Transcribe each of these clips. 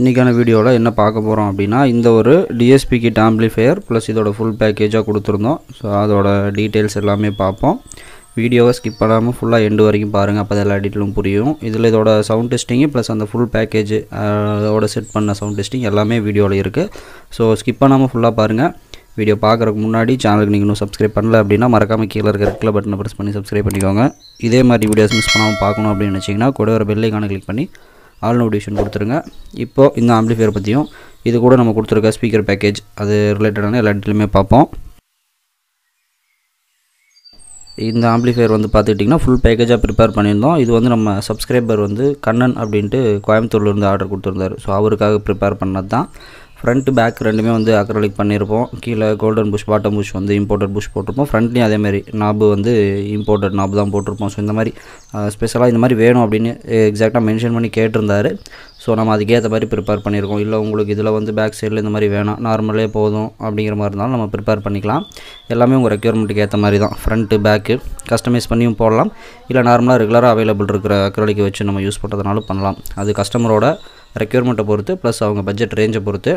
இன்றைக்கான வீடியோவில் என்ன பார்க்க போகிறோம் அப்படின்னா இந்த ஒரு டிஎஸ்பி கிட் ஆம்ப்ளிஃபையர் ப்ளஸ் இதோட ஃபுல் பேக்கேஜாக கொடுத்துருந்தோம் ஸோ அதோட டீட்டெயில்ஸ் எல்லாமே பார்ப்போம் வீடியோவை ஸ்கிப் பண்ணாமல் ஃபுல்லாக எண்டு வரைக்கும் பாருங்கள் அப்போ தான் எல்லா டீட்டெயிலும் புரியும் இதில் இதோட சவுண்ட் டெஸ்டிங்கு ப்ளஸ் அந்த ஃபுல் பேக்கேஜ் அதோட செட் பண்ண சவுண்ட் டெஸ்டிங் எல்லாமே வீடியோவில் இருக்குது ஸோ ஸ்கிப் பண்ணாமல் ஃபுல்லாக பாருங்கள் வீடியோ பார்க்குறதுக்கு முன்னாடி சேனலுக்கு நீங்கள் இன்னும் சப்ஸ்கிரைப் பண்ணல அப்படின்னா மறக்காமல் கீழே இருக்கிற ரெட்டில் பட்டனை ப்ரெஸ் பண்ணி சப்ஸ்கிரைப் பண்ணிக்கோங்க இதே மாதிரி வீடியோஸ் மிஸ் பண்ணாமல் பார்க்கணும் அப்படின்னு நினச்சிங்கன்னா கூட ஒரு பெல்லைக்கான கிளிக் பண்ணி ஆல் நோட்டிஃபிகேஷன் கொடுத்துருங்க இப்போது இந்த ஆம்பிளிஃபையர் பற்றியும் இது கூட நம்ம கொடுத்துருக்க ஸ்பீக்கர் பேக்கேஜ் அது ரிலேட்டடான எல்லா டீட்டெயிலுமே பார்ப்போம் இந்த ஆம்பிளிஃபையர் வந்து பார்த்துக்கிட்டிங்கன்னா ஃபுல் பேக்கேஜாக ப்ரிப்பேர் பண்ணியிருந்தோம் இது வந்து நம்ம சப்ஸ்கிரைபர் வந்து கண்ணன் அப்படின்ட்டு கோயம்புத்தூர்லேருந்து ஆர்டர் கொடுத்துருந்தாரு ஸோ அவருக்காக ப்ரிப்பேர் பண்ணது தான் ஃப்ரண்ட் பேக் ரெண்டுமே வந்து அக்ரலிக் பண்ணியிருப்போம் கீழே கோல்டன் புஷ் பாட்டம் புஷ் வந்து இம்போர்ட்டட் புஷ் போட்டிருப்போம் ஃப்ரண்ட்லேயும் அதேமாதிரி நாபு வந்து இம்போர்ட்டட் நாபு தான் போட்டிருப்போம் ஸோ இந்த மாதிரி ஸ்பெஷலாக இந்த மாதிரி வேணும் அப்படின்னு எக்ஸாக்டாக மென்ஷன் பண்ணி கேட்டிருந்தாரு ஸோ நம்ம அதுக்கேற்ற மாதிரி ப்ரிப்பேர் பண்ணியிருக்கோம் இல்லை உங்களுக்கு இதில் வந்து பேக் சைடில் இந்த மாதிரி வேணாம் நார்மலே போதும் அப்படிங்கிற மாதிரி இருந்தாலும் நம்ம ப்ரிப்பேர் பண்ணிக்கலாம் எல்லாமே உங்கள் ரெக்யர்மெண்ட்டுக்கு ஏற்ற மாதிரி தான் ஃப்ரண்ட்டு பேக்கு கஸ்டமைஸ் பண்ணியும் போடலாம் இல்லை நார்மலாக ரெகுலராக அவைலபிள் இருக்கிற அக்ரலிக்கு வச்சு நம்ம யூஸ் பண்ணுறதுனாலும் பண்ணலாம் அது கஸ்டமரோட ரெக்யர்மெண்ட்டை பொறுத்து ப்ளஸ் அவங்க பட்ஜெட் ரேஞ்சை பொறுத்து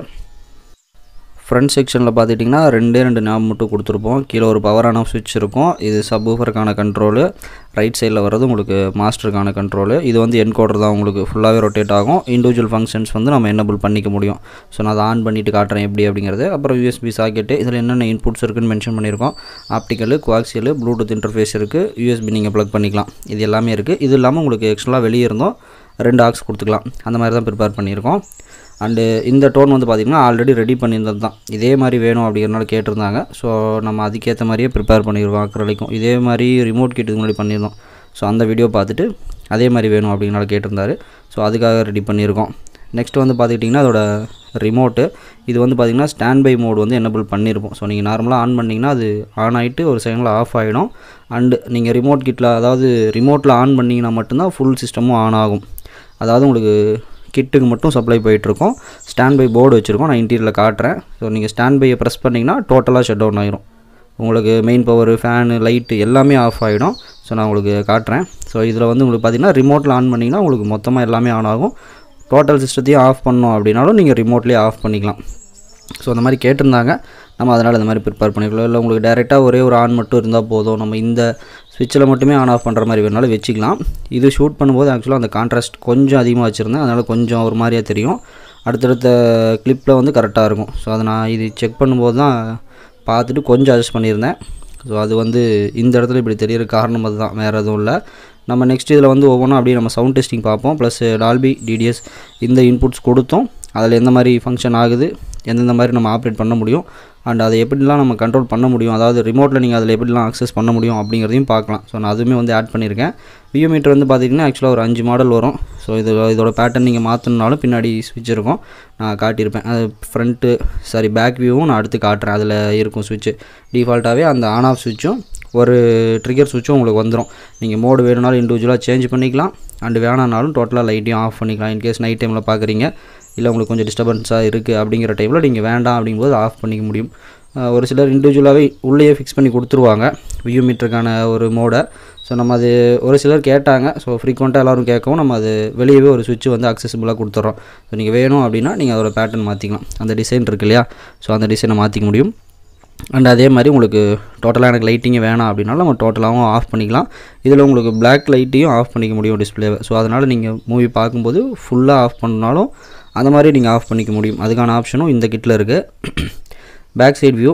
ஃப்ரண்ட் செக்ஷனில் பார்த்துட்டிங்கன்னா ரெண்டே ரெண்டு ஞாபகம் மட்டும் கொடுத்துருப்போம் கீழே ஒரு பவரான சுவிட்ச் இருக்கும் இது சப் ஊஃபருக்கான கண்ட்ரோலு ரைட் சைடில் வர்றது உங்களுக்கு மாஸ்டருக்கான கண்ட்ரோலு இது வந்து என்கோடர் தான் உங்களுக்கு ஃபுல்லாகவே ரொட்டேட் ஆகும் இண்டிவிஜுவல் ஃபங்க்ஷன்ஸ் வந்து நம்ம என்னபிள் பண்ணிக்க முடியும் ஸோ நான் அதை ஆன் பண்ணிவிட்டு காட்டுறேன் எப்படி அப்படிங்கிறது அப்புறம் யூஎஸ்பி சாக்கெட்டு இதில் என்னென்ன இன்புட்ஸ் இருக்குன்னு மென்ஷன் பண்ணியிருக்கோம் ஆப்டிக்கலு குவாக்சியலு ப்ளூடூத் இன்டர்ஃபேஸ் இருக்குது யூஎஸ்பி நீங்கள் ப்ளக் பண்ணிக்கலாம் இது எல்லாமே இருக்குது இது இல்லாமல் உங்களுக்கு எக்ஸ்ட்ரா வெளியே இருந்தோம் ரெண்டு ஆக்ஸ் கொடுத்துக்கலாம் அந்த மாதிரி தான் ப்ரிப்பேர் பண்ணியிருக்கோம் அண்டு இந்த டோன் வந்து பார்த்திங்கன்னா ஆல்ரெடி ரெடி பண்ணியிருந்தது தான் இதே மாதிரி வேணும் அப்படிங்கிறனால கேட்டிருந்தாங்க ஸோ நம்ம அதுக்கேற்ற மாதிரியே ப்ரிப்பேர் பண்ணியிருக்கோம் அக்ரலிக்கும் இதே மாதிரி ரிமோட் கிட்டுக்கு முன்னாடி பண்ணியிருந்தோம் ஸோ அந்த வீடியோ பார்த்துட்டு அதே மாதிரி வேணும் அப்படிங்கிறனால கேட்டிருந்தாரு ஸோ அதுக்காக ரெடி பண்ணியிருக்கோம் நெக்ஸ்ட் வந்து பார்த்துக்கிட்டிங்கன்னா அதோட ரிமோட்டு இது வந்து பார்த்திங்கன்னா ஸ்டாண்ட் பை மோட் வந்து என்னபிள் பண்ணியிருப்போம் ஸோ நீங்கள் நார்மலாக ஆன் பண்ணிங்கன்னா அது ஆன் ஆகிட்டு ஒரு செகண்டில் ஆஃப் ஆகிடும் அண்டு நீங்கள் ரிமோட் கிட்டில் அதாவது ரிமோட்டில் ஆன் பண்ணிங்கன்னா மட்டும்தான் ஃபுல் சிஸ்டமும் ஆன் ஆகும் அதாவது உங்களுக்கு கிட்டுக்கு மட்டும் சப்ளை போயிட்டுருக்கோம் ஸ்டாண்ட் பை போர்டு வச்சுருக்கோம் நான் இன்டீரியரில் காட்டுறேன் ஸோ நீங்கள் ஸ்டாண்ட் பையை ப்ரெஸ் பண்ணிங்கன்னா டோட்டலாக ஷட் டவுன் ஆகிரும் உங்களுக்கு மெயின் பவர் ஃபேனு லைட்டு எல்லாமே ஆஃப் ஆகிடும் ஸோ நான் உங்களுக்கு காட்டுறேன் ஸோ இதில் வந்து உங்களுக்கு பார்த்தீங்கன்னா ரிமோட்டில் ஆன் பண்ணிங்கன்னா உங்களுக்கு மொத்தமாக எல்லாமே ஆன் ஆகும் டோட்டல் சிஸ்டத்தையும் ஆஃப் பண்ணோம் அப்படின்னாலும் நீங்கள் ரிமோட்லேயே ஆஃப் பண்ணிக்கலாம் ஸோ அந்த மாதிரி கேட்டிருந்தாங்க நம்ம அதனால் இந்த மாதிரி ப்ரிப்பேர் பண்ணிக்கலாம் இல்லை உங்களுக்கு டேரெக்டாக ஒரே ஒரு ஆன் மட்டும் இருந்தால் போதும் நம்ம இந்த ஸ்விட்சில் மட்டுமே ஆன் ஆஃப் பண்ணுற மாதிரி வேணாலும் வச்சுக்கலாம் இது ஷூட் பண்ணும்போது ஆக்சுவலாக அந்த கான்ட்ராஸ்ட் கொஞ்சம் அதிகமாக வச்சுருந்தேன் அதனால் கொஞ்சம் ஒரு மாதிரியாக தெரியும் அடுத்தடுத்த கிளிப்பில் வந்து கரெக்டாக இருக்கும் ஸோ அதை நான் இது செக் பண்ணும்போது தான் பார்த்துட்டு கொஞ்சம் அட்ஜஸ்ட் பண்ணியிருந்தேன் ஸோ அது வந்து இந்த இடத்துல இப்படி தெரியற காரணம் அதுதான் வேறு எதுவும் இல்லை நம்ம நெக்ஸ்ட் இதில் வந்து ஒவ்வொன்றும் அப்படியே நம்ம சவுண்ட் டெஸ்டிங் பார்ப்போம் ப்ளஸ் டால்பி டிடிஎஸ் இந்த இன்புட்ஸ் கொடுத்தோம் அதில் எந்த மாதிரி ஃபங்க்ஷன் ஆகுது எந்தெந்த மாதிரி நம்ம ஆப்ரேட் பண்ண முடியும் அண்ட் அதை எப்படிலாம் நம்ம கண்ட்ரோல் பண்ண முடியும் அதாவது ரிமோட்டில் நீங்கள் அதில் எப்படிலாம் அக்சஸ் பண்ண முடியும் அப்படிங்கிறதையும் பார்க்கலாம் ஸோ நான் அதுவுமே வந்து ஆட் பண்ணியிருக்கேன் வியூ மீட்டர் வந்து பார்த்திங்கன்னா ஆக்சுவலாக ஒரு அஞ்சு மாடல் வரும் ஸோ இது இதோட பேட்டர்ன் நீங்கள் மாற்றணுனாலும் பின்னாடி ஸ்விட்ச் இருக்கும் நான் காட்டியிருப்பேன் அது ஃப்ரண்ட்டு சாரி பேக் வியூவும் நான் அடுத்து காட்டுறேன் அதில் இருக்கும் ஸ்விட்ச்சு டிஃபால்ட்டாகவே அந்த ஆன் ஆஃப் ஸ்விட்சும் ஒரு ட்ரிகர் சுவிட்சும் உங்களுக்கு வந்துடும் நீங்கள் மோடு வேணுனாலும் இண்டிவிஜுவலாக சேஞ்ச் பண்ணிக்கலாம் அண்டு வேணானாலும் டோட்டலாக லைட்டையும் ஆஃப் பண்ணிக்கலாம் இன்கேஸ் நைட் டைமில் பார்க்குறீங்க இல்லை உங்களுக்கு கொஞ்சம் டிஸ்டர்பன்ஸாக இருக்குது அப்படிங்கிற டைமில் நீங்கள் வேண்டாம் அப்படிங்கும்போது ஆஃப் பண்ணிக்க முடியும் ஒரு சிலர் இண்டிவிஜுவலாகவே உள்ளேயே ஃபிக்ஸ் பண்ணி கொடுத்துருவாங்க வியூ மீட்டருக்கான ஒரு மோடை ஸோ நம்ம அது ஒரு சிலர் கேட்டாங்க ஸோ ஃப்ரீக்வெண்ட்டாக எல்லோரும் கேட்கவும் நம்ம அது வெளியவே ஒரு சுவிட்ச் வந்து அக்சசிபிளாக கொடுத்துட்றோம் ஸோ நீங்கள் வேணும் அப்படின்னா நீங்கள் அதோட பேட்டர்ன் மாற்றிக்கலாம் அந்த டிசைன் இருக்கு இல்லையா ஸோ அந்த டிசைனை மாற்றிக்க முடியும் அண்ட் அதே மாதிரி உங்களுக்கு டோட்டலாக எனக்கு லைட்டிங்கே வேணாம் அப்படின்னாலும் நம்ம டோட்டலாகவும் ஆஃப் பண்ணிக்கலாம் இதில் உங்களுக்கு பிளாக் லைட்டையும் ஆஃப் பண்ணிக்க முடியும் டிஸ்பிளேவை ஸோ அதனால் நீங்கள் மூவி பார்க்கும்போது ஃபுல்லாக ஆஃப் பண்ணாலும் அந்த மாதிரி நீங்கள் ஆஃப் பண்ணிக்க முடியும் அதுக்கான ஆப்ஷனும் இந்த கிட்டில் இருக்குது பேக் சைடு வியூ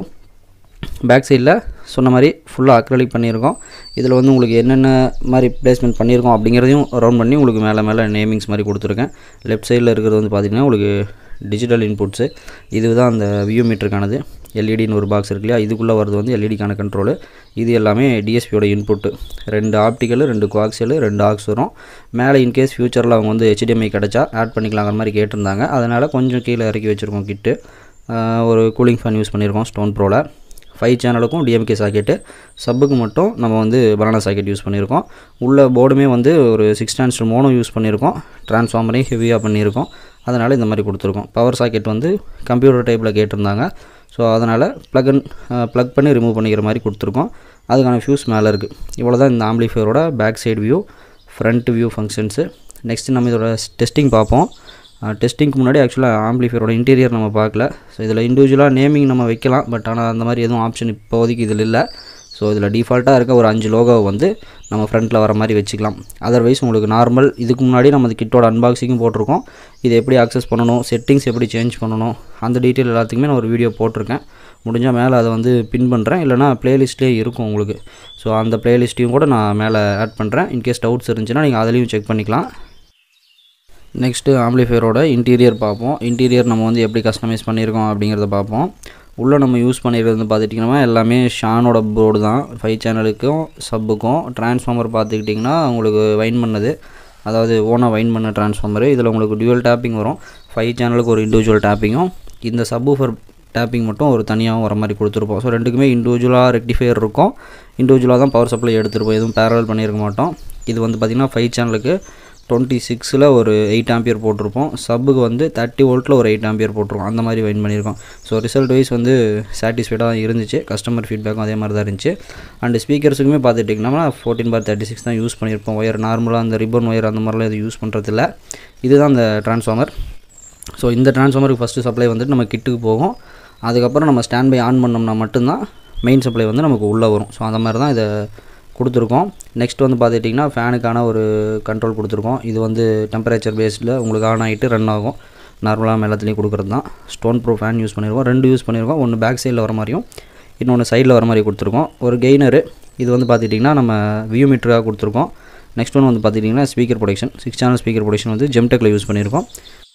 பேக் சைடில் சொன்ன மாதிரி ஃபுல்லாக அக்ரலிக் பண்ணியிருக்கோம் இதில் வந்து உங்களுக்கு என்னென்ன மாதிரி ப்ளேஸ்மெண்ட் பண்ணியிருக்கோம் அப்படிங்கிறதையும் ரவுண்ட் பண்ணி உங்களுக்கு மேலே மேலே நேமிங்ஸ் மாதிரி கொடுத்துருக்கேன் லெஃப்ட் சைடில் இருக்கிறது வந்து பார்த்திங்கன்னா உங்களுக்கு டிஜிட்டல் இன்புட்ஸு இதுதான் அந்த வியூ மீட்டருக்கானது எல்இடின்னு ஒரு பாக்ஸ் இருக்கு இல்லையா இதுக்குள்ளே வரது வந்து எல்இடிக்கான கண்ட்ரோலு இது எல்லாமே டிஎஸ்பியோட இன்புட்டு ரெண்டு ஆப்டிக்கலு ரெண்டு குவாக்ஸியலு ரெண்டு ஆக்ஸ் வரும் மேலே இன்கேஸ் ஃபியூச்சரில் அவங்க வந்து ஹெச்டிஎம்ஐ கிடச்சா ஆட் பண்ணிக்கலாங்கிற மாதிரி கேட்டிருந்தாங்க அதனால் கொஞ்சம் கீழே இறக்கி வச்சுருக்கோம் கிட்டு ஒரு கூலிங் ஃபேன் யூஸ் பண்ணியிருக்கோம் ஸ்டோன் ப்ரோவில் ஃபைவ் சேனலுக்கும் டிஎம்கே சாக்கெட்டு சப்புக்கு மட்டும் நம்ம வந்து பனானா சாக்கெட் யூஸ் பண்ணியிருக்கோம் உள்ள போர்டுமே வந்து ஒரு சிக்ஸ் டான்ஸ்டர் மோனோ யூஸ் பண்ணியிருக்கோம் ட்ரான்ஸ்ஃபார்மரையும் ஹெவியாக பண்ணியிருக்கோம் அதனால் இந்த மாதிரி கொடுத்துருக்கோம் பவர் சாக்கெட் வந்து கம்ப்யூட்டர் டைப்பில் கேட்டிருந்தாங்க ஸோ அதனால் ப்ளக் அண்ட் ப்ளக் பண்ணி ரிமூவ் பண்ணிக்கிற மாதிரி கொடுத்துருக்கோம் அதுக்கான ஃபியூஸ் மேலே இருக்குது இவ்வளோ தான் இந்த ஆம்பிளிஃபையரோட back side view front view functions next நம்ம இதோட டெஸ்டிங் பார்ப்போம் டெஸ்டிங்க்கு முன்னாடி ஆக்சுவலாக ஆம்பிளிஃபையரோட இன்டீரியர் நம்ம பார்க்கல ஸோ இதில் இண்டிவிஜுவலாக நேமிங் நம்ம வைக்கலாம் பட் ஆனால் அந்த மாதிரி எதுவும் ஆப்ஷன் இப்போதைக்கு இதில் இல்லை ஸோ இதில் டிஃபால்ட்டாக இருக்க ஒரு அஞ்சு லோகோ வந்து நம்ம ஃப்ரண்ட்டில் வர மாதிரி வச்சுக்கலாம் அதர்வைஸ் உங்களுக்கு நார்மல் இதுக்கு முன்னாடி நம்ம இந்த கிட்டோட அன்பாக்சிங்கும் போட்டிருக்கோம் இதை எப்படி ஆக்சஸ் பண்ணணும் செட்டிங்ஸ் எப்படி சேஞ்ச் பண்ணணும் அந்த டீட்டெயில் எல்லாத்துக்குமே நான் ஒரு வீடியோ போட்டிருக்கேன் முடிஞ்சால் மேலே அதை வந்து பின் பண்ணுறேன் இல்லைனா ப்ளேலிஸ்ட்லேயே இருக்கும் உங்களுக்கு ஸோ அந்த ப்ளேலிஸ்ட்டையும் கூட நான் மேலே ஆட் பண்ணுறேன் இன்கேஸ் டவுட்ஸ் இருந்துச்சுன்னா நீங்கள் அதுலேயும் செக் பண்ணிக்கலாம் நெக்ஸ்ட்டு ஆம்ப்ளிஃபையரோட இன்டீரியர் பார்ப்போம் இன்டீரியர் நம்ம வந்து எப்படி கஸ்டமைஸ் பண்ணியிருக்கோம் அப்படிங்கிறத பார்ப்போம் உள்ளே நம்ம யூஸ் பண்ணியிருக்கிறது பார்த்துட்டிங்கன்னா எல்லாமே ஷானோட போர்டு தான் ஃபைவ் சேனலுக்கும் சப்புக்கும் டிரான்ஸ்ஃபார்மர் பார்த்துக்கிட்டிங்கன்னா உங்களுக்கு வைன் பண்ணது அதாவது ஓனாக வைன் பண்ண டிரான்ஸ்ஃபார்மரு இதில் உங்களுக்கு டியூவல் டேப்பிங் வரும் ஃபைவ் சேனலுக்கு ஒரு இண்டிவிஜுவல் டேப்பிங்கும் இந்த சப்வூஃபர் டேப்பிங் மட்டும் ஒரு தனியாகவும் வர மாதிரி கொடுத்துருப்போம் ஸோ ரெண்டுக்குமே இண்டிவிஜுவலாக ரெக்டிஃபையர் இருக்கும் இண்டிவிஜுவலாக தான் பவர் சப்ளை எடுத்துருப்போம் எதுவும் பேரல் பண்ணியிருக்க மாட்டோம் இது வந்து பார்த்திங்கன்னா ஃபைவ் சேனலுக்கு டுவெண்ட்டி சிக்ஸில் ஒரு எயிட் ஆம்பியர் போட்டிருப்போம் சப்புக்கு வந்து தேர்ட்டி வோல்ட்டில் ஒரு எயிட் ஆம்பியர் போட்டிருக்கோம் அந்த மாதிரி வைன் பண்ணியிருக்கோம் ஸோ ரிசல்ட் வைஸ் வந்து சாட்டிஸ்ஃபைடாக தான் இருந்துச்சு கஸ்டமர் ஃபீட்பேக்கும் அதே மாதிரி தான் இருந்துச்சு அண்ட் ஸ்பீக்கர்ஸுக்குமே பார்த்துட்டிங்கன்னா ஃபோர்டீன் பார் தேர்ட்டி சிக்ஸ் தான் யூஸ் பண்ணியிருப்போம் ஒயர் நார்மலாக அந்த ரிப்பன் ஒயர் அந்த மாதிரிலாம் எதுவும் யூஸ் பண்ணுறதில்ல இதுதான் அந்த டிரான்ஸ்ஃபார்மர் ஸோ இந்த டிரான்ஸ்ஃபார்மருக்கு ஃபஸ்ட்டு சப்ளை வந்துட்டு நம்ம கிட்டுக்கு போகும் அதுக்கப்புறம் நம்ம ஸ்டாண்ட் பை ஆன் பண்ணோம்னா மட்டும்தான் மெயின் சப்ளை வந்து நமக்கு உள்ளே வரும் ஸோ அந்த மாதிரி தான் இதை கொடுத்துருக்கோம் நெக்ஸ்ட் வந்து பார்த்துட்டிங்கன்னா ஃபேனுக்கான ஒரு கண்ட்ரோல் கொடுத்துருக்கோம் இது வந்து டெம்பரேச்சர் பேஸில் உங்களுக்கு ஆன் ஆகிட்டு ரன் ஆகும் நார்மலாக எல்லாத்துலேயும் கொடுக்குறது தான் ஸ்டோன் ப்ரூஃப் ஃபேன் யூஸ் பண்ணியிருக்கோம் ரெண்டு யூஸ் பண்ணியிருக்கோம் ஒன்று பேக் சைடில் வர மாதிரியும் இன்னொன்று சைடில் வர மாதிரி கொடுத்துருக்கோம் ஒரு கெய்னரு இது வந்து பார்த்துட்டிங்கன்னா நம்ம வியூ மீட்டராக கொடுத்துருக்கோம் நெக்ஸ்ட் ஒன்று வந்து பார்த்துட்டிங்கன்னா speaker protection six channel speaker protection வந்து ஜெம்டெக்கில் யூஸ் பண்ணியிருக்கோம்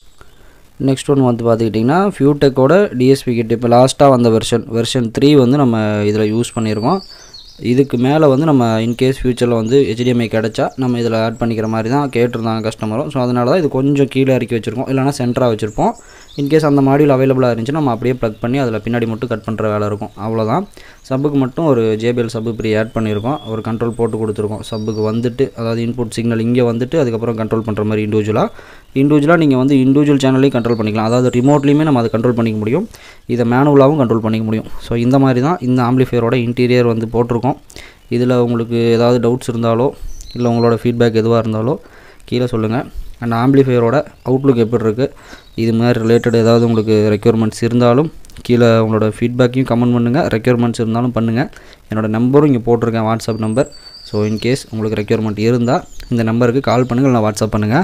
நெக்ஸ்ட் ஒன்று வந்து பார்த்துக்கிட்டிங்கன்னா ஃபியூடெக்கோட டிஎஸ்பி கிட் இப்போ லாஸ்ட்டாக வந்த வெர்ஷன் வெர்ஷன் த்ரீ வந்து நம்ம இதில் யூஸ் பண்ணியிருக்கோம் இதுக்கு மேலே வந்து நம்ம இன்கேஸ் ஃப்யூச்சரில் வந்து ஹெச்டிஎம்ஐ கிடச்சா நம்ம இதில் ஆட் பண்ணிக்கிற மாதிரி தான் கேட்டிருந்தாங்க கஸ்டமரும் ஸோ அதனால தான் இது கொஞ்சம் கீழே இறக்கி வச்சுருக்கோம் இல்லைனா சென்டராக வச்சுருப்போம் இன்கேஸ் அந்த மாடியூல் அவைலபிளாக இருந்துச்சுன்னா நம்ம அப்படியே ப்ளக் பண்ணி அதில் பின்னாடி மட்டும் கட் பண்ணுற வேலை இருக்கும் அவ்வளோதான் சப்புக்கு மட்டும் ஒரு ஜேபிஎல் சப்பு இப்படி ஆட் பண்ணியிருக்கோம் ஒரு கண்ட்ரோல் போட்டு கொடுத்துருக்கோம் சப்புக்கு வந்துட்டு அதாவது இன்புட் சிக்னல் இங்கே வந்துட்டு அதுக்கப்புறம் கண்ட்ரோல் பண்ணுற மாதிரி இண்டிவிஜுவலாக இண்டிவிஜுவலாக நீங்கள் வந்து இண்டிவிஜுவல் சேனல்லையும் கண்ட்ரோல் பண்ணிக்கலாம் அதாவது ரிமோட்லேயுமே நம்ம அதை கண்ட்ரோல் பண்ணிக்க முடியும் இதை மேனுவலாகவும் கண்ட்ரோல் பண்ணிக்க முடியும் ஸோ இந்த மாதிரி தான் இந்த ஆம்பிளிஃபையரோட இன்டீரியர் வந்து போட்டிருக்கோம் இதில் உங்களுக்கு ஏதாவது டவுட்ஸ் இருந்தாலோ இல்லை உங்களோட ஃபீட்பேக் எதுவாக இருந்தாலோ கீழே சொல்லுங்கள் அண்ட் ஆம்பிளிஃபையரோட அவுட்லுக் எப்படி இருக்குது இது மாதிரி ரிலேட்டட் ஏதாவது உங்களுக்கு ரெக்யர்மெண்ட்ஸ் இருந்தாலும் கீழே உங்களோட ஃபீட்பேக்கையும் கமெண்ட் பண்ணுங்கள் ரெக்யர்மெண்ட்ஸ் இருந்தாலும் பண்ணுங்கள் என்னோடய நம்பரும் இங்கே போட்டிருக்கேன் வாட்ஸ்அப் நம்பர் ஸோ இன்கேஸ் உங்களுக்கு ரெக்யர்மெண்ட் இருந்தால் இந்த நம்பருக்கு கால் பண்ணுங்கள் இல்லை வாட்ஸ்அப் பண்ணுங்கள்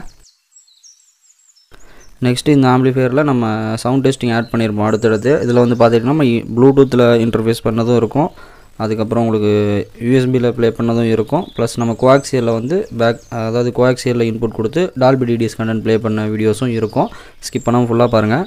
நெக்ஸ்ட்டு இந்த ஆம்பிளிஃபையரில் நம்ம சவுண்ட் டெஸ்டிங் ஆட் பண்ணியிருப்போம் அடுத்தடுத்து இதில் வந்து பார்த்திங்கன்னா நம்ம ப்ளூடூத்தில் இன்டர்ஃபேஸ் பண்ணதும் இருக்கும் அதுக்கப்புறம் உங்களுக்கு யூஎஸ்பியில் ப்ளே பண்ணதும் இருக்கும் ப்ளஸ் நம்ம கோஆக்சியலில் வந்து பேக் அதாவது கோஆக்சியலில் இன்புட் கொடுத்து டால்பி டிடிஎஸ் கண்டென்ட் ப்ளே பண்ண வீடியோஸும் இருக்கும் ஸ்கிப் பண்ணாமல் ஃபுல்லாக பாருங்கள்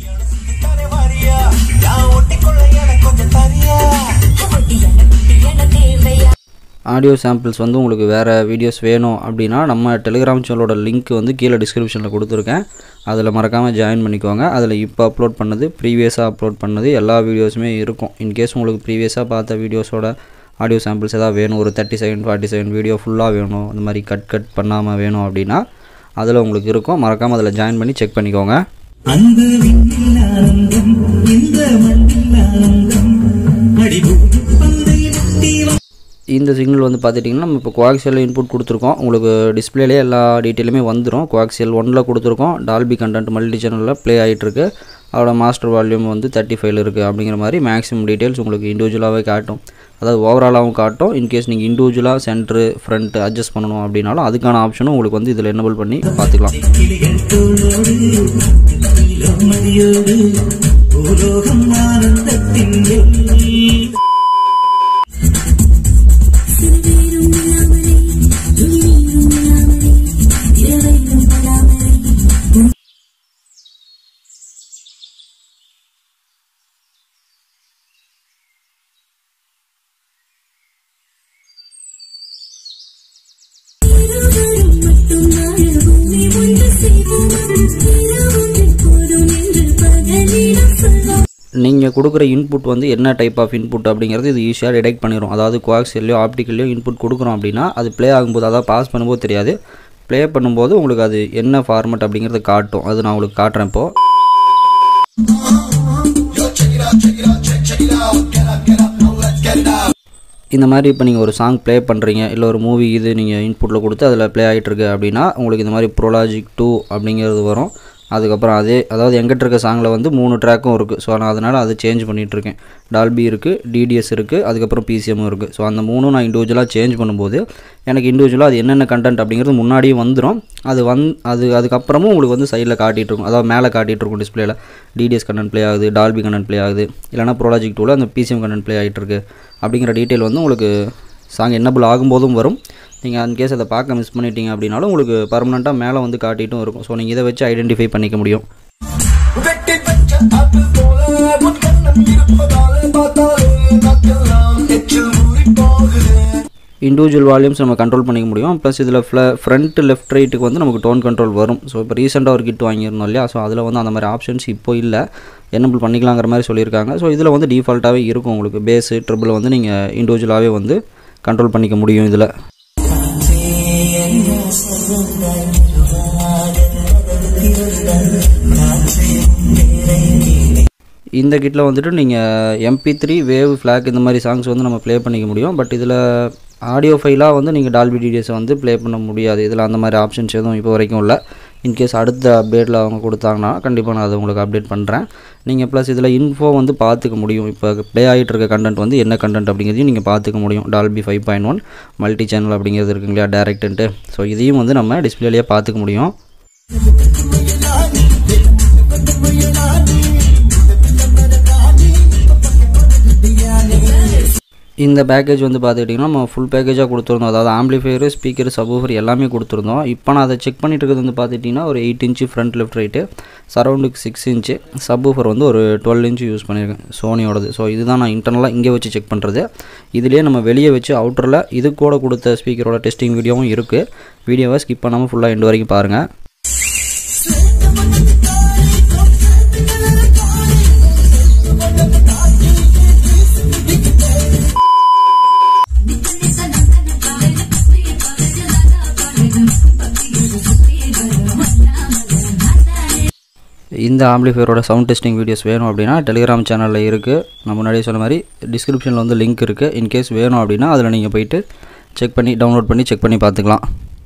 ஆடியோ சாம்பிள்ஸ் வந்து உங்களுக்கு வேறு வீடியோஸ் வேணும் அப்படின்னா நம்ம டெலிகிராம் சேனலோட லிங்க் வந்து கீழே டிஸ்கிரிப்ஷனில் கொடுத்துருக்கேன் அதில் மறக்காமல் ஜாயின் பண்ணிக்கோங்க அதில் இப்போ அப்லோட் பண்ணது ப்ரீவியஸாக அப்லோட் பண்ணது எல்லா வீடியோஸுமே இருக்கும் இன்கேஸ் உங்களுக்கு ப்ரீவியஸாக பார்த்த வீடியோஸோட ஆடியோ சாம்பிள்ஸ் எதாவது வேணும் ஒரு thirty second forty second video ஃபுல்லாக வேணும் இந்த மாதிரி கட் கட் பண்ணாமல் வேணும் அப்படின்னா அதில் உங்களுக்கு இருக்கும் மறக்காமல் அதில் ஜாயின் பண்ணி செக் பண்ணிக்கோங்க அந்த விண்ணில் ஆனந்தம் இந்த மண்ணில் ஆனந்தம் அடிபூமி பந்தை முட்டி வா- இந்த சிக்னல் வந்து பார்த்துட்டிங்கன்னா நம்ம இப்போ கோஆக்சியல் இன்புட் கொடுத்துருக்கோம் உங்களுக்கு டிஸ்பிளேலே எல்லா டீட்டெயிலுமே வந்துடும் கோஆக்சியல் ஒனில் கொடுத்துருக்கோம் டால்பி கண்டென்ட் மல்டி சேனலில் ப்ளே ஆகிட்டுருக்கு அதோட மாஸ்டர் வால்யூம் வந்து தேர்ட்டி ஃபைவ்ல இருக்குது அப்படிங்கிற மாதிரி மேக்ஸிமம் டீட்டெயில்ஸ் உங்களுக்கு இண்டிவிஜுவலாகவே காட்டும் அதாவது ஓவராலாகவும் காட்டும் இன்கேஸ் நீங்கள் இண்டிவிஜுவலாக சென்ட்ரு ஃப்ரண்ட் அட்ஜஸ்ட் பண்ணணும் அப்படின்னாலும் அதுக்கான ஆப்ஷனும் உங்களுக்கு வந்து இதில் என்னபிள் பண்ணி பார்த்துக்கலாம் கிளிகள் தோளோடு மதியோடு பூலோகம் ஆனந்தத்தின் எல்லை. சிறுநீரும் இல்லாமலே துணிநீரும் இல்லாமலே இரவையும் படாமலே இருவரும் மட்டும் வாழ பூமி ஒன்று செய்வோம் நிலா ஒன்று போதும் என்று பகலிடம் சொல்வோம் நீங்கள் கொடுக்குற இன்புட் வந்து என்ன டைப் ஆஃப் இன்புட் அப்படிங்கிறது இது ஈஸியாக டிடெக்ட் பண்ணிடும் அதாவது கோஆக்சியல்லையோ ஆப்டிக்கல்லையோ இன்புட் கொடுக்குறோம் அப்படின்னா அது ப்ளே ஆகும்போது அதாவது பாஸ் பண்ணும்போது தெரியாது ப்ளே பண்ணும்போது உங்களுக்கு அது என்ன ஃபார்மட் அப்படிங்கிறது காட்டும் அது நான் உங்களுக்கு காட்டுறேன் இப்போது இந்த மாதிரி இப்போ நீங்கள் ஒரு சாங் ப்ளே பண்ணுறீங்க இல்லை ஒரு மூவி இது நீங்கள் இன்புட்டில் கொடுத்து அதில் ப்ளே ஆகிட்டுருக்கு அப்படின்னா உங்களுக்கு இந்த மாதிரி ப்ரோலாஜிக் டூ அப்படிங்கிறது வரும் அதுக்கப்புறம் அதே அதாவது எங்கிட்ட இருக்க சாங்கில் வந்து மூணு ட்ராக்கும் இருக்குது ஸோ நான் அதனால் அது சேஞ்ச் பண்ணிகிட்ருக்கேன் டால்பி இருக்குது டிடிஎஸ் இருக்குது அதுக்கப்புறம் பிசிஎம்மும் இருக்குது ஸோ அந்த மூணும் நான் இண்டிவிஜுவலாக சேஞ்ச் பண்ணும்போது எனக்கு இண்டிவிஜுவலாக அது என்னென்ன கண்டென்ட் அப்படிங்கிறது முன்னாடியே வந்துடும் அது வந் அது அதுக்கப்புறமும் உங்களுக்கு வந்து சைடில் காட்டிகிட்டு இருக்கும் அதாவது மேலே காட்டிகிட்டு இருக்கும் டிஸ்பிளேல டிடிஎஸ் கண்டென்ட் ப்ளே ஆகுது டால்பி கண்டென்ட் ப்ளே ஆகுது இல்லைனா ப்ரோலாஜிக் டூவில் அந்த பிசிஎம் கண்டென்ட் ப்ளே ஆகிட்டு இருக்கு அப்படிங்கிற டீட்டெயில் வந்து உங்களுக்கு சாங் என்னபிள் ஆகும்போதும் வரும் நீங்கள் அன் கேஸ் அதை பார்க்க மிஸ் பண்ணிட்டீங்க அப்படின்னாலும் உங்களுக்கு பர்மனெண்ட்டாக மேலே வந்து காட்டிட்டும் இருக்கும் ஸோ நீங்கள் இதை வச்சு ஐடென்டிஃபை பண்ணிக்க முடியும் வெட்டி வச்ச ஆப்பிள் போல உன் கண்ணம் இருப்பதாலே பார்த்தாலே நாக்கெல்லாம் எச்சில் ஊறி போகுது இண்டிவிஜுவல் வால்யூம்ஸ் நம்ம கண்ட்ரோல் பண்ணிக்க முடியும் ப்ளஸ் இதில் ஃப்ள ஃப்ரண்ட் லெஃப்ட் ரைட்டுக்கு வந்து நமக்கு டோன் கண்ட்ரோல் வரும் ஸோ இப்போ ரீசெண்டாக ஒரு கிட் வாங்கியிருந்தோம் இல்லையா ஸோ அதில் வந்து அந்த மாதிரி ஆப்ஷன்ஸ் இப்போ இல்லை என்னபிள் பண்ணிக்கலாங்கிற மாதிரி சொல்லியிருக்காங்க ஸோ இதில் வந்து டிஃபால்ட்டாகவே இருக்கும் உங்களுக்கு பேஸு ட்ரிபிள் வந்து நீங்கள் இண்டிவிஜுவலாகவே வந்து கண்ட்ரோல் பண்ணிக்க முடியும் இதில் இந்த கிட்டில் வந்துட்டு நீங்கள் எம்பி த்ரீ வேவ் ஃப்ளாக் இந்த மாதிரி சாங்ஸ் வந்து நம்ம ப்ளே பண்ணிக்க முடியும் பட் இதில் ஆடியோ ஃபைலாக வந்து நீங்கள் டால்பி டிடிஎஸை வந்து ப்ளே பண்ண முடியாது இதில் அந்த மாதிரி ஆப்ஷன்ஸ் எதுவும் இப்போ வரைக்கும் இல்லை இன்கேஸ் அடுத்த அப்டேட்டில் அவங்க கொடுத்தாங்கன்னா கண்டிப்பாக நான் அதை உங்களுக்கு அப்டேட் பண்ணுறேன் நீங்கள் ப்ளஸ் இதில் இன்ஃபோ வந்து பார்த்துக்க முடியும் இப்போ ப்ளே ஆகிட்டு இருக்க கண்டென்ட் வந்து என்ன கண்டென்ட் அப்படிங்கிறதையும் நீங்கள் பார்த்துக்க முடியும் Dolby five point one multi channel அப்படிங்கிறது இருக்குங்க இல்லையா டேரக்டன்ட்டு ஸோ இதையும் வந்து நம்ம டிஸ்பிளேலேயே பார்த்துக்க முடியும் இந்த பேக்கேஜ் வந்து பார்த்துக்கிட்டிங்கன்னா நம்ம ஃபுல் பேக்கேஜாக கொடுத்துருந்தோம் அதாவது ஆம்பிளிஃபையரு ஸ்பீக்கர் சப்வூஃபர் எல்லாமே கொடுத்துருந்தோம் இப்போ நான் அதை செக் பண்ணிட்டு இருக்கிறது வந்து பார்த்துட்டிங்கன்னா ஒரு eight inch front left right சரௌண்டுக்கு சிக்ஸ் இன்ச்சு சப்வூஃபர் வந்து ஒரு டுவெல் இன்ச்சு யூஸ் பண்ணியிருக்கேன் சோனியோடது ஸோ இதுதான் நான் இன்டர்னலாக இங்கே வச்சு செக் பண்ணுறது இதுலேயே நம்ம வெளியே வச்சு அவுட்டரில் இது கூட கொடுத்த ஸ்பீக்கரோட டெஸ்டிங் வீடியோவும் இருக்குது வீடியோவை ஸ்கிப் பண்ணாமல் ஃபுல்லாக எண்டு வரைக்கும் பாருங்கள் இந்த ஆம்பிளிஃபையரோட சவுண்ட் டெஸ்டிங் வீடியோஸ் வேணும் அப்படின்னா டெலிகிராம் சேனலில் இருக்குது நான் முன்னாடியே சொன்ன மாதிரி டிஸ்கிரிப்ஷனில் வந்து லிங்க் இருக்குது இன்கேஸ் வேணும் அப்படின்னா அதில் நீங்கள் போயிட்டு செக் பண்ணி டவுன்லோட் பண்ணி செக் பண்ணி பார்த்துக்கலாம்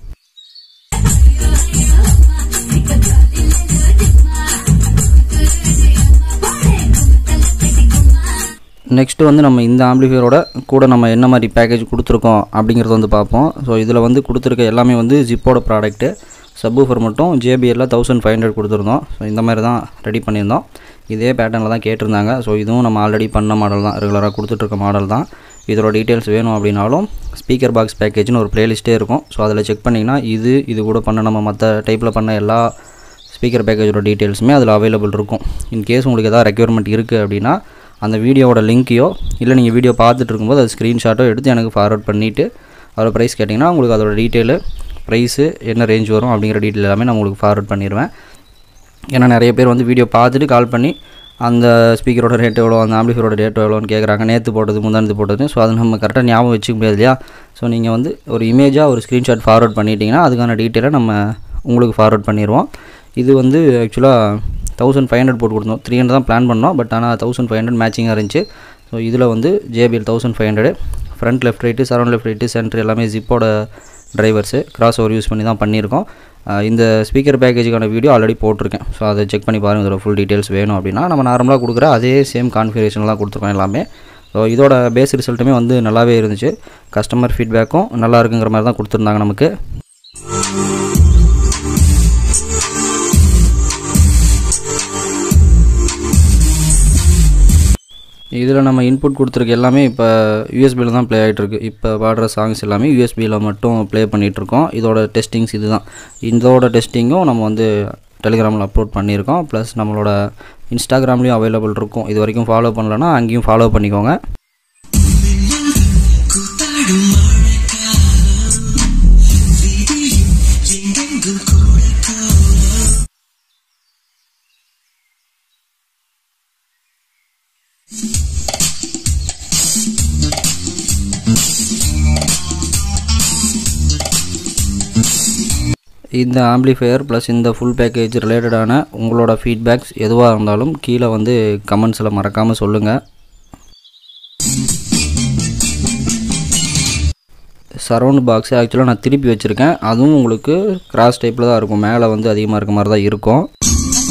நெக்ஸ்ட்டு வந்து நம்ம இந்த ஆம்பிளிஃபையரோட கூட நம்ம என்ன மாதிரி பேக்கேஜ் கொடுத்துருக்கோம் அப்படிங்கிறத வந்து பார்ப்போம் ஸோ இதில் வந்து கொடுத்துருக்க எல்லாமே வந்து ஜிப்போட ப்ராடக்ட்டு சப்வூஃபர் மட்டும் ஜேபிஎல்ல தௌசண்ட் ஃபைவ் ஹண்ட்ரட் கொடுத்துருந்தோம் ஸோ இந்த மாதிரி தான் ரெடி பண்ணியிருந்தோம் இதே பேட்டர்னில் தான் கேட்டிருந்தாங்க ஸோ இதுவும் நம்ம ஆல்ரெடி பண்ண மாடல் தான் ரெகுலராக கொடுத்துட்ருக்க மாடல் தான் இதோட டீட்டெயில்ஸ் வேணும் அப்படின்னாலும் ஸ்பீக்கர் பாக்ஸ் பேக்கேஜ்னு ஒரு ப்ளேலிஸ்ட்டே இருக்கும் ஸோ அதில் செக் பண்ணிங்கன்னா இது இது கூட பண்ண நம்ம மற்ற டைப்பில் பண்ண எல்லா ஸ்பீக்கர் பேக்கேஜோட டீட்டெயில்ஸுமே அதில் அவைலபிள் இருக்கும் இன்கேஸ் உங்களுக்கு எதாவது ரெக்யர்மெண்ட் இருக்குது அப்படின்னா அந்த வீடியோவோட லிங்க்கையோ இல்லை நீங்கள் வீடியோ பார்த்துட்டு இருக்கும்போது அது ஸ்க்ரீன்ஷாட்டோ எடுத்து எனக்கு ஃபார்வர்ட் பண்ணிவிட்டு அதோட ப்ரைஸ் கேட்டிங்கன்னா உங்களுக்கு அதோட டீட்டெயிலு ப்ரைஸு என்ன ரேஞ்ச் வரும் அப்படிங்கிற டீட்டெயில் எல்லாமே நான் உங்களுக்கு ஃபார்வர்ட் பண்ணிடுவேன் ஏன்னா நிறைய பேர் வந்து வீடியோ பார்த்துட்டு கால் பண்ணி அந்த ஸ்பீக்கரோட ரேட் எவ்வளோ அந்த ஆம்பிளிஃபரோட ரேட் எவ்வளோன்னு கேட்குறாங்க நேற்று போட்டது முந்தானத்து போட்டது ஸோ அது நம்ம கரெக்டாக ஞாபகம் வச்சுக்க முடியாது இல்லையா ஸோ நீங்கள் வந்து ஒரு இமேஜாக ஒரு ஸ்க்ரீன்ஷாட் ஃபார்வர்ட் பண்ணிட்டீங்கன்னா அதுக்கான டீட்டெயிலை நம்ம உங்களுக்கு ஃபார்வர்ட் பண்ணிடுவோம் இது வந்து ஆக்சுவலாக தௌசண்ட் ஃபைவ் ஹண்ட்ரட் போட்டு கொடுத்தோம் த்ரீ ஹண்ட்ரட் தான் பிளான் பண்ணோம் பட் ஆனால் தௌசண்ட் ஃபைவ் ஹண்ட்ரட் மேட்சிங்காக இருந்துச்சு ஸோ இதில் வந்து JBL thousand five hundred front left right surround left right centre எல்லாமே ஜிப்போட டிரைவர்ஸு கிராஸ் ஓவர் யூஸ் பண்ணி தான் பண்ணியிருக்கோம் அஹ் இந்த ஸ்பீக்கர் பேக்கேஜுக்கான வீடியோ ஆல்ரெடி போட்டிருக்கேன் ஸோ அதை செக் பண்ணி பாருங்கள் இதோட ஃபுல் டீட்டெயில்ஸ் வேணும் அப்படின்னா நம்ம நார்மலாக கொடுக்குற அதே சேம் கான்ஃபிகரேஷன் தான் கொடுத்துருக்கோம் எல்லாமே ஸோ இதோட பேஸ் ரிசல்ட்டுமே வந்து நல்லாவே இருந்துச்சு கஸ்டமர் ஃபீட்பேக்கும் நல்லா இருக்குங்கிற மாதிரி தான் கொடுத்துருந்தாங்க நமக்கு இதில் நம்ம இன்புட் கொடுத்துருக்க எல்லாமே இப்போ யூஎஸ்பியில் தான் ப்ளே ஆகிட்டுருக்கு இப்போ பாடுற சாங்ஸ் எல்லாமே யூஎஸ்பியில் மட்டும் ப்ளே பண்ணிகிட்ருக்கோம் இதோட டெஸ்டிங்ஸ் இது தான் இதோட டெஸ்டிங்கும் நம்ம வந்து டெலிகிராமில் அப்லோட் பண்ணியிருக்கோம் ப்ளஸ் நம்மளோட இன்ஸ்டாகிராம்லேயும் அவைலபிள் இருக்கும் இது வரைக்கும் ஃபாலோ பண்ணலன்னா அங்கேயும் ஃபாலோ பண்ணிக்கோங்க இந்த ஆம்பிளிஃபையர் ப்ளஸ் இந்த ஃபுல் பேக்கேஜ் ரிலேட்டடான உங்களோட ஃபீட்பேக்ஸ் எதுவாக இருந்தாலும் கீழே வந்து கமெண்ட்ஸில் மறக்காமல் சொல்லுங்கள் சரவுண்ட் பாக்ஸை ஆக்சுவலாக நான் திருப்பி வச்சுருக்கேன் அதுவும் உங்களுக்கு கிராஸ் டைப்பில் தான் இருக்கும் மேலே வந்து அதிகமாக இருக்க மாதிரி தான் இருக்கும்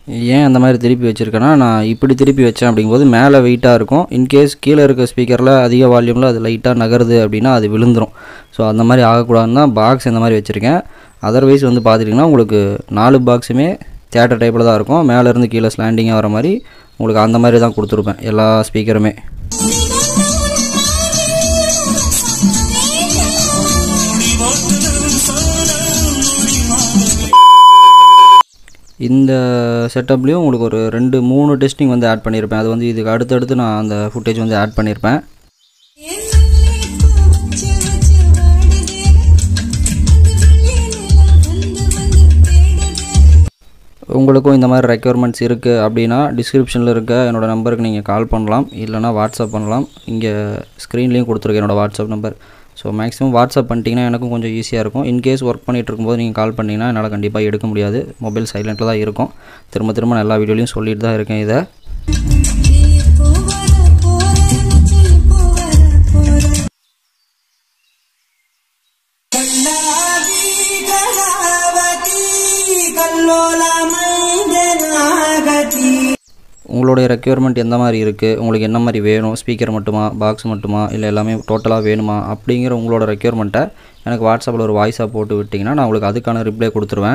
ஏன் அந்த மாதிரி திருப்பி வச்சுருக்கேன்னா நான் இப்படி திருப்பி வச்சேன் அப்படிங்கும்போது மேலே வெயிட்டாக இருக்கும் இன்கேஸ் கீழே இருக்க ஸ்பீக்கரில் அதிக வால்யூமில் அது லைட்டாக நகருது அப்படின்னா அது விழுந்துரும் ஸோ அந்த மாதிரி ஆகக்கூடாதுன்னு தான் பாக்ஸ் இந்த மாதிரி வச்சுருக்கேன் அதர்வைஸ் வந்து பார்த்துட்டிங்கன்னா உங்களுக்கு நாலு பாக்ஸுமே தேட்டர் டைப்பில் தான் இருக்கும் மேலேருந்து கீழே ஸ்லாண்டிங்காக வர மாதிரி உங்களுக்கு அந்த மாதிரி தான் கொடுத்துருப்பேன் எல்லா ஸ்பீக்கருமே இந்த செட்டப்லேயும் உங்களுக்கு ஒரு ரெண்டு மூணு டெஸ்டிங் வந்து ஆட் பண்ணியிருப்பேன் அது வந்து இதுக்கு அடுத்தடுத்து நான் அந்த ஃபுட்டேஜ் வந்து ஆட் பண்ணியிருப்பேன் உங்களுக்கும் இந்த மாதிரி ரெக்யர்மெண்ட்ஸ் இருக்குது அப்படின்னா டிஸ்கிரிப்ஷனில் இருக்க என்னோடய நம்பருக்கு நீங்கள் கால் பண்ணலாம் இல்லைனா வாட்ஸ்அப் பண்ணலாம் இங்கே ஸ்க்ரீன்லேயும் கொடுத்துருக்கேன் என்னோடய WhatsApp number so maximum WhatsApp பண்ணிட்டீங்கன்னா எனக்கும் கொஞ்சம் ஈஸியாக இருக்கும் இன்கேஸ் ஒர்க் பண்ணிகிட்டு இருக்கும்போது நீங்கள் கால் பண்ணிங்கன்னா என்னால் கண்டிப்பாக எடுக்க முடியாது மொபைல் சைலண்ட்டில் தான் இருக்கும் திரும்ப திரும்ப நான் எல்லா வீடியோலையும் சொல்லிட்டு தான் இருக்கேன் இதை உங்களுடைய ரெக்யர்மெண்ட் எந்த மாதிரி இருக்குது உங்களுக்கு என்ன மாதிரி வேணும் ஸ்பீக்கர் மட்டுமா பாக்ஸ் மட்டுமா இல்லை எல்லாமே டோட்டலாக வேணுமா அப்படிங்கிற உங்களோட ரெக்யர்மெண்ட்டை எனக்கு வாட்ஸ்அப்பில் ஒரு வாய்ஸாக போட்டு விட்டிங்கன்னா நான் உங்களுக்கு அதுக்கான ரிப்ளை கொடுத்துருவேன்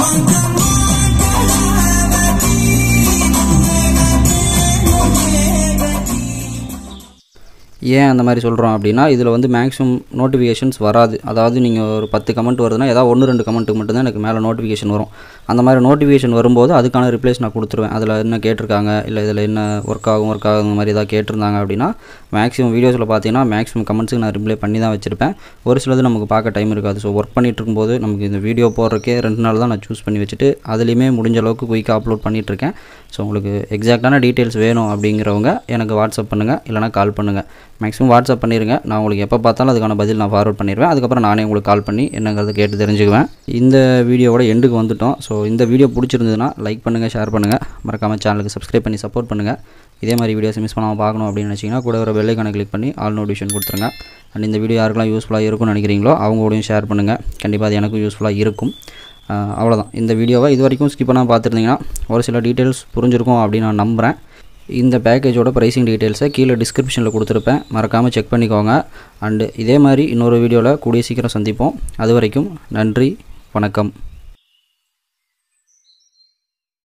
ஏன் அந்த மாதிரி சொல்கிறோம் அப்படின்னா இதில் வந்து மேக்ஸிமம் நோட்டிஃபிகேஷன்ஸ் வராது அதாவது நீங்கள் ஒரு பத்து கமெண்ட் வருதுன்னா ஏதாவது ஒன்று ரெண்டு கமெண்ட்டுக்கு மட்டும்தான் எனக்கு மேலே நோட்டிஃபிகேஷன் வரும் அந்த மாதிரி நோட்டிஃபிகேஷன் வரும்போது அதுக்கான ரிப்ளைஸ் நான் கொடுத்துருவேன் அதில் என்ன கேட்டிருக்காங்க இல்லை இதில் என்ன ஒர்க் ஆகும் ஒர்க் ஆகும் இந்த மாதிரி ஏதாவது கேட்டிருந்தாங்க அப்படின்னா மேக்ஸிமம் வீடியோஸில் பார்த்தீங்கன்னா மேக்ஸிமம் கமெண்ட்ஸுக்கு நான் ரிப்ளை பண்ணி தான் வச்சுருப்பேன் ஒரு சிலது நமக்கு பார்க்க டைம் இருக்காது ஸோ ஒர்க் பண்ணிட்டு இருக்கும்போது நமக்கு இந்த வீடியோ போடுறக்கே ரெண்டு நாள் தான் நான் சூஸ் பண்ணி வச்சுட்டு அதுலேயுமே முடிஞ்ச அளவுக்கு குயிக்காக அப்லோட் பண்ணிகிட்ருக்கேன் ஸோ உங்களுக்கு எக்ஸாக்டான டீட்டெயில்ஸ் வேணும் அப்படிங்கிறவங்க எனக்கு வாட்ஸ்அப் பண்ணுங்கள் இல்லைனா கால் பண்ணுங்கள் மேக்ஸிமம் வாட்ஸ்அப் பண்ணிடுங்க நான் உங்களுக்கு எப்போ பார்த்தாலும் அதுக்கான பதில் நான் ஃபார்வர்ட் பண்ணிடுவேன் அதுக்கப்புறம் நானே உங்களுக்கு கால் பண்ணி என்னங்கிறத கேட்டு தெரிஞ்சுக்குவேன் இந்த வீடியோவோட எண்டுக்கு வந்துட்டோம் ஸோ இந்த வீடியோ பிடிச்சிருந்ததுன்னா லைக் பண்ணுங்கள் ஷேர் பண்ணுங்கள் மறக்காமல் சேனலுக்கு சப்ஸ்கிரைப் பண்ணி சப்போர்ட் பண்ணுங்கள் இதே மாதிரி வீடியோஸ் மிஸ் பண்ணாமல் பார்க்கணும் அப்படின்னு நினச்சிங்கன்னா கூட ஒரு பெல்லைக்கான கிளிக் பண்ணி ஆல் நோட்டிஃபிகேஷன் கொடுத்துருங்க அண்ட் இந்த வீடியோ யாருக்கெல்லாம் யூஸ்ஃபுல்லாக இருக்கும்னு நினைக்கிறீங்களோ அவங்களோடையும் ஷேர் பண்ணுங்கள் கண்டிப்பாக அது எனக்கும் யூஸ்ஃபுல்லாக இருக்கும் ஆஹ் அவ்வளோதான் இந்த வீடியோவை இது வரைக்கும் ஸ்கிப் பண்ணாமல் பார்த்துருந்தீங்கன்னா ஒரு சில டீட்டெயில்ஸ் புரிஞ்சிருக்கும் அப்படின்னு நான் நம்புகிறேன் இந்த பேக்கேஜோட ப்ரைஸிங் டீட்டெயில்ஸை கீழே டிஸ்கிரிப்ஷனில் கொடுத்துருப்பேன் மறக்காமல் செக் பண்ணிக்கோங்க அண்டு இதே மாதிரி இன்னொரு வீடியோவில் கூடிய சீக்கிரம் சந்திப்போம் அது வரைக்கும் நன்றி வணக்கம்